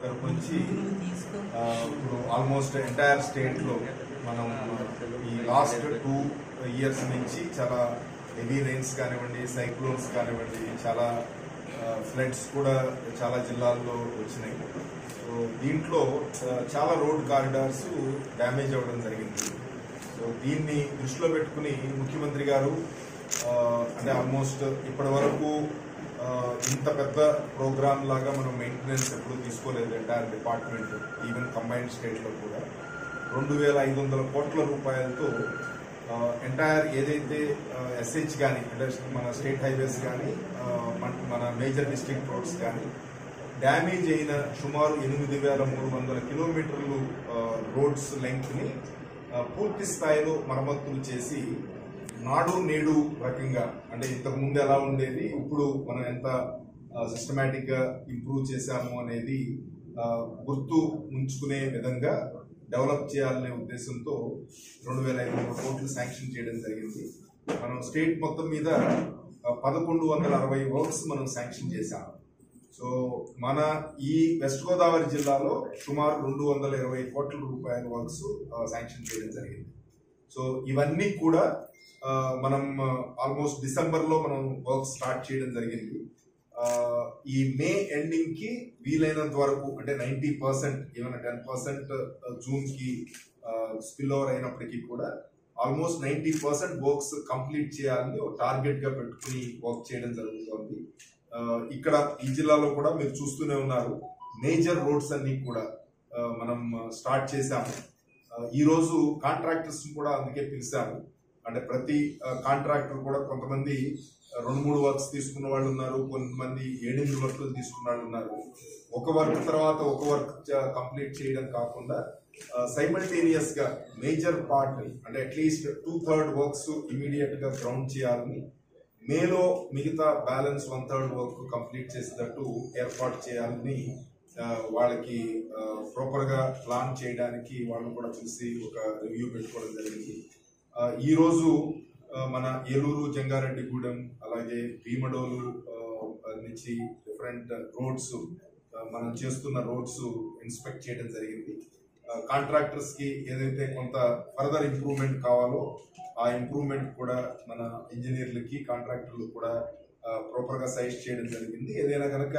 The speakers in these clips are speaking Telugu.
తరపు నుంచి ఆ, ఇప్పుడు ఆల్మోస్ట్ ఎంటైర్ స్టేట్లో మనం ఈ లాస్ట్ టూ ఇయర్స్ నుంచి చాలా హెవీ రెయిన్స్ కానివ్వండి సైక్లోన్స్ కానివ్వండి చాలా ఫ్లడ్స్ కూడా చాలా జిల్లాల్లో వచ్చినాయి సో దీంట్లో ఆ, చాలా రోడ్ కారిడార్స్ డ్యామేజ్ అవ్వడం జరిగింది సో దీన్ని దృష్టిలో పెట్టుకుని ముఖ్యమంత్రి గారు ఆ, అంటే ఆల్మోస్ట్ ఇప్పటి వరకు ఆ, ఇంత పెద్ద ప్రోగ్రామ్ లాగా మనం మెయింటెనెన్స్ ఎప్పుడు తీసుకోలేదు entire department even combined state లో కూడా రెండు వేల ఐదు వందల కోట్ల రూపాయలతో ఎంటైర్ ఏదైతే ఎస్హెచ్ కానీ అంటే మన స్టేట్ హైవేస్ కానీ మన మేజర్ డిస్ట్రిక్ట్ రోడ్స్ కానీ డ్యామేజ్ అయిన సుమారు ఎనిమిది వేల మూడు వందల కిలోమీటర్లు రోడ్స్ లెంగ్త్ ని ఆ, పూర్తి స్థాయిలో మరమ్మతులు చేసి నాడు నేడు రకంగా అంటే ఇంతకు ముందు ఎలా ఉండేది ఇప్పుడు మనం ఎంత సిస్టమేటిక్ గా ఇంప్రూవ్ చేశాము అనేది ఆ, గుర్తు ఉంచుకునే విధంగా డెవలప్ చేయాలనే ఉద్దేశంతో రెండు వేల ఐదు వందల కోట్లు శాంక్షన్ చేయడం జరిగింది మనం స్టేట్ మొత్తం మీద ఆ, పదకొండు వందల అరవై వర్క్స్ మనం శాంక్షన్ చేశాం సో మన ఈ వెస్ట్ గోదావరి జిల్లాలో సుమారు రెండు వందల ఇరవై కోట్ల రూపాయల వర్క్స్ శాంక్షన్ చేయడం జరిగింది సో ఇవన్నీ కూడా ఆ, మనం ఆల్మోస్ట్ డిసెంబర్ లో మనం వర్క్ స్టార్ట్ చేయడం జరిగింది ఆ, ఈ మే ఎండింగ్ కి వీలైనంత వరకు అంటే నైన్టీ పర్సెంట్ ఏమైనా టెన్ పర్సెంట్ జూన్ కి స్పిల్ ఓవర్ అయినప్పటికీ కూడా almost ninety percent works complete చేయాలని ఒక టార్గెట్ గా పెట్టుకుని వర్క్ చేయడం జరుగుతోంది ఆ, ఇక్కడ ఈ జిల్లాలో కూడా మీరు చూస్తూనే ఉన్నారు మేజర్ రోడ్స్ అన్ని కూడా ఆ, మనం స్టార్ట్ చేశాము ఆ, ఈ రోజు కాంట్రాక్టర్స్ కూడా అందుకే పిలిచాము అంటే ప్రతి కాంట్రాక్టర్ కూడా కొంతమంది ఆ, రెండు మూడు వర్క్స్ తీసుకున్న వాళ్ళు ఉన్నారు కొంతమంది ఏడెనిమిది వర్క్లు తీసుకున్న వాళ్ళు ఉన్నారు ఒక వర్క్ తర్వాత ఒక వర్క్ కంప్లీట్ చేయడం కాకుండా సైమల్టేనియస్ గా మేజర్ పార్ట్ అంటే అట్లీస్ట్ టూ థర్డ్ వర్క్స్ ఇమీడియట్ గా గ్రౌండ్ చేయాలని మేలో మిగతా balance one third work complete చేసేటట్టు ఏర్పాటు చేయాలని ఆ, వాళ్ళకి ప్రాపర్ గా ప్లాన్ చేయడానికి వాళ్ళని కూడా చూసి ఒక రివ్యూ పెట్టుకోవడం జరిగింది ఆ, ఈ రోజు ఆ, మన ఏలూరు జంగారెడ్డిగూడెం అలాగే భీమడోలు ఆ, నుంచి డిఫరెంట్ రోడ్స్ మనం చేస్తున్న రోడ్స్ ఇన్స్పెక్ట్ చేయడం జరిగింది కాంట్రాక్టర్స్ కి ఏదైతే కొంత ఫర్దర్ ఇంప్రూవ్మెంట్ కావాలో ఆ ఇంప్రూవ్మెంట్ కూడా మన ఇంజనీర్లకి కాంట్రాక్టర్లకు కూడా ప్రాపర్ గా సజెస్ట్ చేయడం జరిగింది ఏదైనా కనుక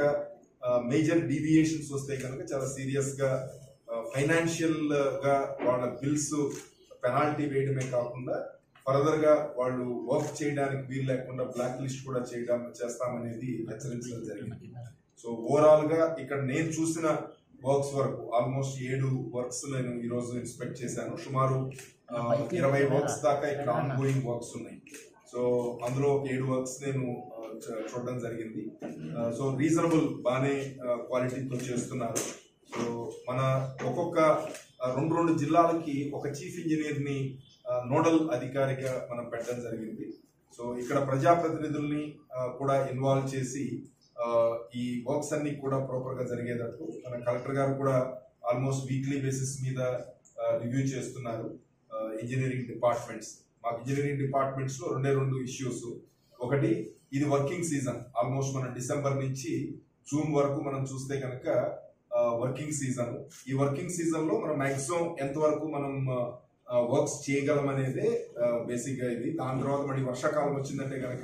మేజర్ డీవియేషన్స్ వస్తే కనుక చాలా సీరియస్ గా ఫైనాన్షియల్ గా వాళ్ళ బిల్స్ పెనాల్టీ వేయడమే కాకుండా ఫర్దర్ గా వాళ్ళు వర్క్ చేయడానికి వీలు లేకుండా బ్లాక్ లిస్ట్ కూడా చేయడం చేస్తామనేది హెచ్చరించడం జరిగింది సో ఓవరాల్ గా ఇక్కడ నేను చూసిన వర్క్స్ వరకు ఆల్మోస్ట్ ఏడు వర్క్స్ నేను ఈ రోజు ఇన్స్పెక్ట్ చేశాను సుమారు ఆ, ఇరవై వర్క్స్ దాకా ఇక్కడ ఆన్ గోయింగ్ వర్క్స్ ఉన్నాయి సో అందులో ఒక ఏడు వర్క్స్ నేను ఆ, చ- చూడడం జరిగింది ఆ, సో రీజనబుల్ బాగానే క్వాలిటీతో చేస్తున్నారు సో మన ఒక్కొక్క ఆ, రెండు రెండు జిల్లాలకి ఒక చీఫ్ ఇంజనీర్ ని ఆ, నోడల్ అధికారిగా మనం పెట్టడం జరిగింది సో ఇక్కడ ప్రజాప్రతినిధుల్ని ఆ, కూడా ఇన్వాల్వ్ చేసి ఆ, ఈ వర్క్స్ అన్ని కూడా ప్రాపర్ గా జరిగేటట్టు మన కలెక్టర్ గారు కూడా ఆల్మోస్ట్ వీక్లీ బేసిస్ మీద రివ్యూ చేస్తున్నారు ఇంజనీరింగ్ డిపార్ట్మెంట్స్ మాకు ఇంజనీరింగ్ డిపార్ట్మెంట్స్ లో రెండే రెండు ఇష్యూస్ ఒకటి ఇది వర్కింగ్ సీజన్ ఆల్మోస్ట్ మన డిసెంబర్ నుంచి జూన్ వరకు మనం చూస్తే కనుక వర్కింగ్ సీజన్ ఈ వర్కింగ్ సీజన్ లో మనం మాక్సిమం ఎంత వరకు మనం వర్క్స్ చేయగలం అనేదే బేసిక్ గా ఇది దాని తర్వాత మళ్ళీ వర్షాకాలం వచ్చిందంటే కనుక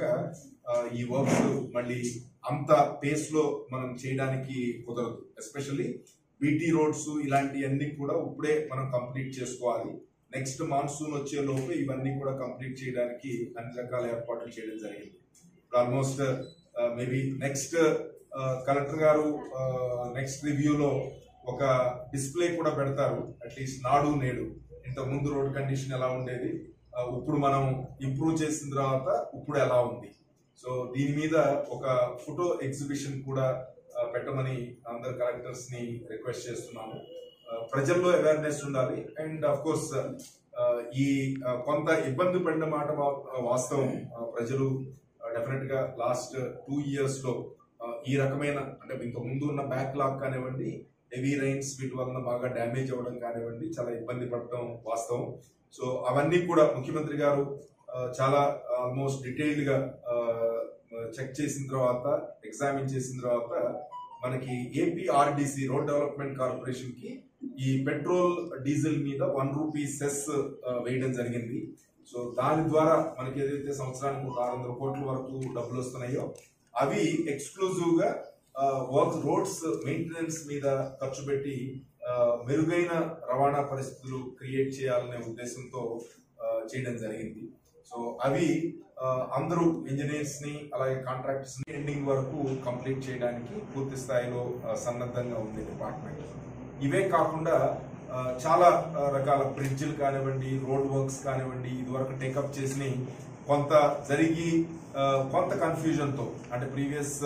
ఈ వర్క్స్ మళ్ళీ అంత పేస్ లో మనం చేయడానికి కుదరదు ఎస్పెషల్లీ బీటీ రోడ్స్ ఇలాంటివన్నీ కూడా ఇప్పుడే మనం కంప్లీట్ చేసుకోవాలి నెక్స్ట్ మాన్సూన్ వచ్చే లోపు ఇవన్నీ కూడా కంప్లీట్ చేయడానికి అన్ని రకాల ఏర్పాట్లు చేయడం జరిగింది ఆల్మోస్ట్ మేబీ నెక్స్ట్ కలెక్టర్ గారు నెక్స్ట్ రివ్యూలో ఒక డిస్ప్లే కూడా పెడతారు అట్లీస్ట్ నాడు నేడు ఇంతకు ముందు రోడ్ కండిషన్ ఎలా ఉండేది ఆ, ఇప్పుడు మనం ఇంప్రూవ్ చేసిన తర్వాత ఇప్పుడు ఎలా ఉంది సో దీని మీద ఒక ఫోటో ఎగ్జిబిషన్ కూడా ఆ, పెట్టమని అందరు కలెక్టర్స్ ని రిక్వెస్ట్ చేస్తున్నాము ఆ, ప్రజల్లో అవేర్నెస్ ఉండాలి అండ్ అఫ్ కోర్స్ ఈ ఆ, కొంత ఇబ్బంది పడిన మాట వా- వాస్తవం ఆ, ప్రజలు డెఫినెట్ గా లాస్ట్ టూ ఇయర్స్ లో ఆ, ఈ రకమైన అంటే ఇంత ముందు ఉన్న బ్యాక్ లాక్ కానివ్వండి హెవీ రైన్స్ వీటి వలన బాగా డ్యామేజ్ అవ్వడం కానివ్వండి చాలా ఇబ్బంది పడటం వాస్తవం సో అవన్నీ కూడా ముఖ్యమంత్రి గారు ఆ, చాలా ఆల్మోస్ట్ డీటెయిల్డ్ గా చెక్ చేసిన తర్వాత ఎగ్జామిన్ చేసిన తర్వాత మనకి ఏపీఆర్డిసి రోడ్ డెవలప్మెంట్ కార్పొరేషన్ కి ఈ పెట్రోల్ డీజిల్ మీద వన్ రూపీ సెస్ ఆ, వేయడం జరిగింది సో దాని ద్వారా మనకి ఏదైతే సంవత్సరానికి ఒక ఆరు వందల కోట్ల వరకు డబ్బులు వస్తున్నాయో అవి ఎక్స్క్లూజివ్ గా వర్క్ రోడ్స్ మెయింటెనెన్స్ మీద ఖర్చు పెట్టి ఆ, మెరుగైన రవాణా పరిస్థితులు క్రియేట్ చేయాలనే ఉద్దేశంతో ఆ, చేయడం జరిగింది సో అవి ఆ, అందరూ ఇంజనీర్స్ ని అలాగే కాంట్రాక్టర్స్ ని ఎండింగ్ వరకు కంప్లీట్ చేయడానికి పూర్తి స్థాయిలో ఆ, సన్నద్ధంగా ఉంది డిపార్ట్మెంట్ ఇవే కాకుండా ఆ, చాలా ఆ, రకాల బ్రిడ్జిలు కానివ్వండి రోడ్ వర్క్స్ కానివ్వండి ఇదివరకు టేకప్ చేసి కొంత జరిగి ఆ, కొంత కన్ఫ్యూజన్ తో అంటే ప్రీవియస్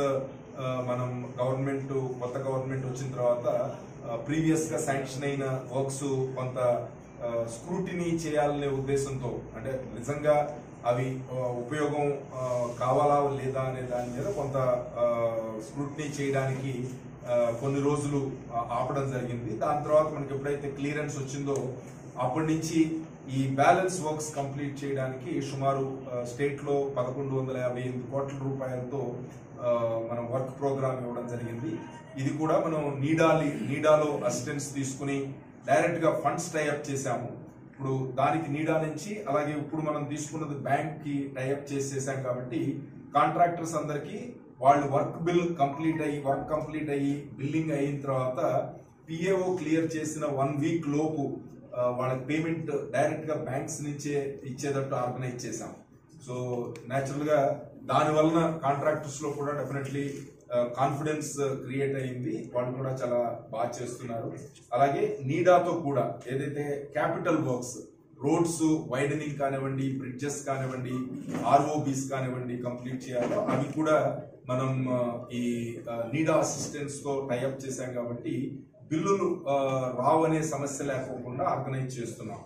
మనం గవర్నమెంట్ కొత్త గవర్నమెంట్ వచ్చిన తర్వాత ప్రీవియస్ గా శాంక్షన్ అయిన వర్క్స్ కొంత స్క్రూటినీ చేయాలనే ఉద్దేశంతో అంటే నిజంగా అవి ఆ, ఉపయోగం ఆ, కావాలా లేదా అనే దాని మీద కొంత స్క్రూటినీ చేయడానికి ఆ, కొన్ని రోజులు ఆ, ఆపడం జరిగింది దాని తర్వాత మనకి ఎప్పుడైతే క్లియరెన్స్ వచ్చిందో అప్పటి నుంచి ఈ బ్యాలెన్స్ వర్క్స్ కంప్లీట్ చేయడానికి సుమారు స్టేట్ లో పదకొండు వందల యాభై ఎనిమిది కోట్ల రూపాయలతో ఆ, మనం వర్క్ ప్రోగ్రామ్ ఇవ్వడం జరిగింది ఇది కూడా మనం నీడాలి నీడాలో అసిస్టెన్స్ తీసుకుని డైరెక్ట్ గా ఫండ్స్ టైఅప్ చేశాము ఇప్పుడు దానికి నీడా నుంచి అలాగే ఇప్పుడు మనం తీసుకున్నది బ్యాంక్ కి టైఅప్ చేసేసాం కాబట్టి కాంట్రాక్టర్స్ అందరికి వాళ్ళు వర్క్ బిల్ కంప్లీట్ అయ్యి వర్క్ కంప్లీట్ అయ్యి బిల్లింగ్ అయిన తర్వాత పిఏఓ క్లియర్ చేసిన వన్ వీక్ లోపు ఆ, వాళ్ళకి పేమెంట్ డైరెక్ట్ గా బ్యాంక్స్ నుంచే ఇచ్చేటట్టు ఆర్గనైజ్ చేశాం సో న్యాచురల్ గా దాని వలన కాంట్రాక్టర్స్ లో కూడా డెఫినెట్లీ కాన్ఫిడెన్స్ క్రియేట్ అయింది వాళ్ళు కూడా చాలా బాగా చేస్తున్నారు అలాగే నీడాతో కూడా ఏదైతే క్యాపిటల్ వర్క్స్ రోడ్స్ వైడనింగ్ కానివ్వండి బ్రిడ్జెస్ కానివ్వండి ఆర్ఓబీస్ కానివ్వండి కంప్లీట్ చేయాలో అవి కూడా మనం ఆ, ఈ ఆ, నీడా అసిస్టెన్స్ తో టైఅప్ చేశాం కాబట్టి బిల్లులు ఆ, రావనే సమస్య లేకోకుండా ఆర్గనైజ్ చేస్తున్నాం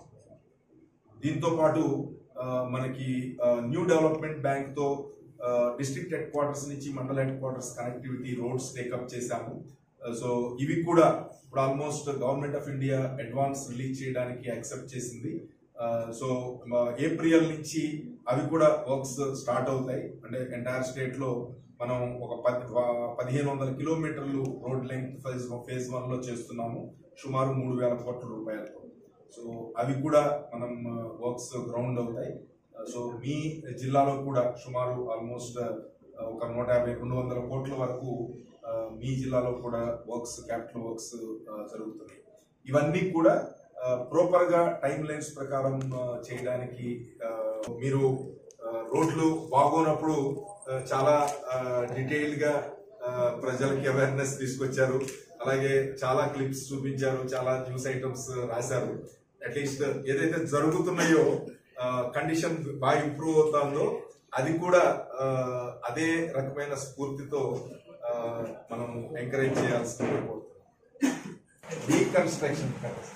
దీంతో పాటు ఆ, మనకి ఆ, న్యూ డెవలప్మెంట్ బ్యాంక్ తో ఆ, డిస్ట్రిక్ట్ హెడ్ క్వార్టర్స్ నుంచి mandal headquarters connectivity roads take up చేశాము ఆ, సో ఇవి కూడా ఇప్పుడు almost Government of India advance release చేయడానికి యాక్సెప్ట్ చేసింది ఆ, సో మా ఏప్రిల్ నుంచి అవి కూడా వర్క్స్ స్టార్ట్ అవుతాయి అంటే ఎంటైర్ స్టేట్ లో మనం ఒక పది వా- పదిహేను వందల కిలోమీటర్లు road length phase phase one లో చేస్తున్నాము సుమారు మూడు వేల కోట్ల రూపాయలతో సో అవి కూడా మనం వర్క్స్ గ్రౌండ్ అవుతాయి సో మీ జిల్లాలో కూడా సుమారు ఆల్మోస్ట్ ఒక నూట యాభై రెండు వందల కోట్ల వరకు ఆ, మీ జిల్లాలో కూడా వర్క్స్ క్యాపిటల్ వర్క్స్ జరుగుతున్నాయి ఇవన్నీ కూడా ప్రాపర్ గా టైం లైన్స్ ప్రకారం ఆ, చేయడానికి ఆ, మీరు ఆ, రోడ్లు బాగోనప్పుడు ఆ, చాలా డీటెయిల్ గా ఆ, ప్రజలకి అవేర్నెస్ తీసుకొచ్చారు అలాగే చాలా క్లిప్స్ చూపించారు చాలా న్యూస్ ఐటమ్స్ రాశారు అట్లీస్ట్ ఏదైతే జరుగుతున్నాయో కండిషన్ బాగా ఇంప్రూవ్ అవుతుందో అది కూడా ఆ, అదే రకమైన స్ఫూర్తితో ఆ, మనం ఎంకరేజ్ చేయాల్సి రీకన్స్ట్రక్షన్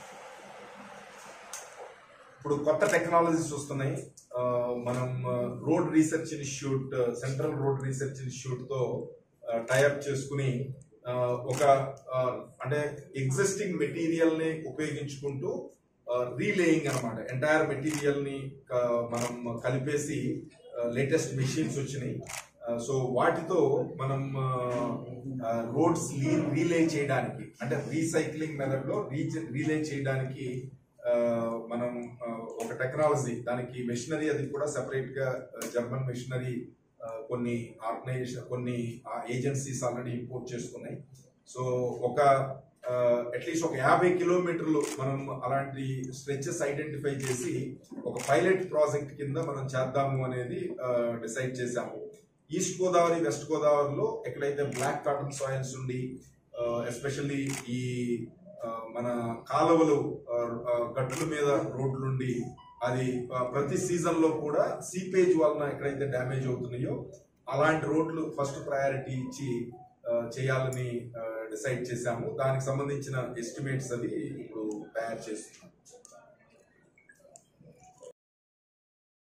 ఇప్పుడు కొత్త టెక్నాలజీస్ వస్తున్నాయి ఆ, మనం road research institute central road research institute తో టైఅప్ చేసుకుని ఆ, ఒక ఆ, అంటే ఎగ్జిస్టింగ్ మెటీరియల్ ని ఉపయోగించుకుంటూ రీలేయింగ్ అన్నమాట ఎంటైర్ మెటీరియల్ ని ఆ, మనం కలిపేసి లేటెస్ట్ మెషిన్స్ వచ్చినాయి సో వాటితో మనం రోడ్స్ రీలే చేయడానికి అంటే రీసైక్లింగ్ మెథడ్ లో రీలే చేయడానికి ఆ, మనం ఆ, ఒక టెక్నాలజీ దానికి మెషినరీ అది కూడా సెపరేట్ గా జర్మన్ మెషినరీ కొన్ని ఆర్గనైజేషన్ కొన్ని ఏజెన్సీస్ ఆల్రెడీ ఇంపోర్ట్ చేసుకున్నాయి సో ఒక అట్లీస్ట్ ఒక యాభై కిలోమీటర్లు మనం అలాంటి స్ట్రెచెస్ ఐడెంటిఫై చేసి ఒక పైలట్ ప్రాజెక్ట్ కింద మనం చేద్దాము అనేది డిసైడ్ చేశాము ఈస్ట్ గోదావరి వెస్ట్ గోదావరిలో ఎక్కడైతే బ్లాక్ కాటన్ సాయిల్స్ ఉండి ఎస్పెషల్లీ ఈ ఆ, మన కాలువలు ఆ, ఆ, గట్టుల మీద రోడ్లుండి అది ఆ, ప్రతి సీజన్ లో కూడా సీపేజ్ వలన ఎక్కడైతే డ్యామేజ్ అవుతున్నాయో అలాంటి రోడ్లు ఫస్ట్ ప్రయారిటీ ఇచ్చి ఆ, చేయాలని డిసైడ్ చేశాము దానికి సంబంధించిన ఎస్టిమేట్స్ అవి ఇప్పుడు తయారు చేస్తున్నాం